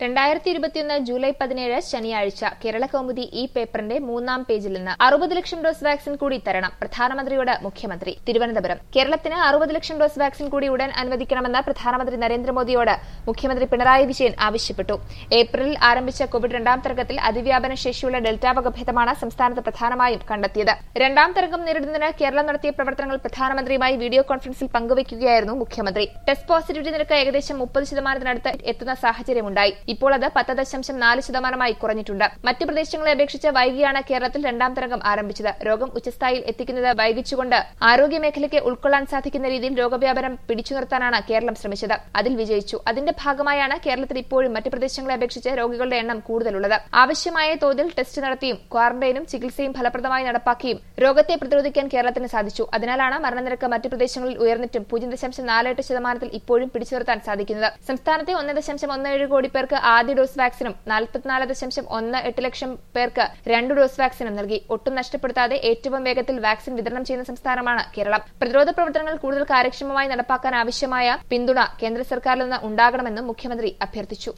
രണ്ടായിരത്തി ഇരുപത്തിയൊന്ന് ജൂലൈ പതിനേഴ് ശനിയാഴ്ച കേരള കൗമുദി ഈ പേപ്പറിന്റെ മൂന്നാം പേജിൽ നിന്ന് അറുപത് ലക്ഷം ഡോസ് വാക്സിൻ കൂടി തരണം പ്രധാനമന്ത്രിയോട് മുഖ്യമന്ത്രി തിരുവനന്തപുരം കേരളത്തിന് അറുപത് ലക്ഷം ഡോസ് വാക്സിൻ കൂടി ഉടൻ അനുവദിക്കണമെന്ന് പ്രധാനമന്ത്രി നരേന്ദ്രമോദിയോട് മുഖ്യമന്ത്രി പിണറായി വിജയൻ ആവശ്യപ്പെട്ടു ഏപ്രിലിൽ ആരംഭിച്ച കോവിഡ് രണ്ടാം തരംഗത്തിൽ അതിവ്യാപന ശേഷിയുള്ള ഡെൽറ്റ വകഭേദമാണ് സംസ്ഥാനത്ത് പ്രധാനമായും കണ്ടെത്തിയത് രണ്ടാം തരംഗം നേരിടുന്നതിന് കേരളം നടത്തിയ പ്രവർത്തനങ്ങൾ പ്രധാനമന്ത്രിയുമായി വീഡിയോ കോൺഫറൻസിൽ പങ്കുവയ്ക്കുകയായിരുന്നു മുഖ്യമന്ത്രി ടെസ്റ്റ് പോസിറ്റിവിറ്റി നിരക്ക് ഏകദേശം മുപ്പത് ശതമാനത്തിനടുത്ത് എത്തുന്ന സാഹചര്യമുണ്ടായി ഇപ്പോൾ അത് പത്ത് ദശാംശം നാല് ശതമാനമായി കുറഞ്ഞിട്ടുണ്ട് മറ്റ് പ്രദേശങ്ങളെ അപേക്ഷിച്ച് വൈകിയാണ് കേരളത്തിൽ രണ്ടാം തരംഗം ആരംഭിച്ചത് രോഗം ഉച്ചസ്ഥായിയിൽ എത്തിക്കുന്നത് വൈകിച്ചുകൊണ്ട് ആരോഗ്യമേഖലയ്ക്ക് ഉൾക്കൊള്ളാൻ സാധിക്കുന്ന രീതിയിൽ രോഗവ്യാപനം പിടിച്ചു നിർത്താനാണ് കേരളം ശ്രമിച്ചത് അതിൽ വിജയിച്ചു അതിന്റെ ഭാഗമായാണ് കേരളത്തിൽ ഇപ്പോഴും മറ്റ് പ്രദേശങ്ങളെ അപേക്ഷിച്ച് രോഗികളുടെ എണ്ണം കൂടുതലുള്ളത് ആവശ്യമായ തോതിൽ ടെസ്റ്റ് നടത്തിയും ക്വാറന്റൈനും ചികിത്സയും ഫലപ്രദമായി നടപ്പാക്കിയും രോഗത്തെ പ്രതിരോധിക്കാൻ കേരളത്തിന് സാധിച്ചു അതിനാലാണ് മരണനിരക്ക് മറ്റ് പ്രദേശങ്ങളിൽ ഉയർന്നിട്ടും പൂജ്യം ദശാംശം നാലെട്ട് ശതമാനത്തിൽ ഇപ്പോഴും പിടിച്ചു നിർത്താൻ സാധിക്കുന്നത് സംസ്ഥാനത്തെ ഒന്ന് ദശാംശം ഒന്ന് ഏഴ് കോടി പേർക്ക് ആദ്യ ഡോസ് വാക്സിനും നാൽപ്പത്തിനാല് ദശാംശം ഒന്ന് എട്ട് ലക്ഷം പേർക്ക് രണ്ട് ഡോസ് വാക്സിനും നൽകി ഒട്ടും നഷ്ടപ്പെടുത്താതെ ഏറ്റവും വേഗത്തിൽ വാക്സിൻ വിതരണം ചെയ്യുന്ന സംസ്ഥാനമാണ് കേരളം പ്രതിരോധ പ്രവർത്തനങ്ങൾ കൂടുതൽ കാര്യക്ഷമമായി നടപ്പാക്കാൻ ആവശ്യമായ പിന്തുണ കേന്ദ്ര സർക്കാരിൽ നിന്ന് ഉണ്ടാകണമെന്നും മുഖ്യമന്ത്രി അഭ്യർത്ഥിച്ചു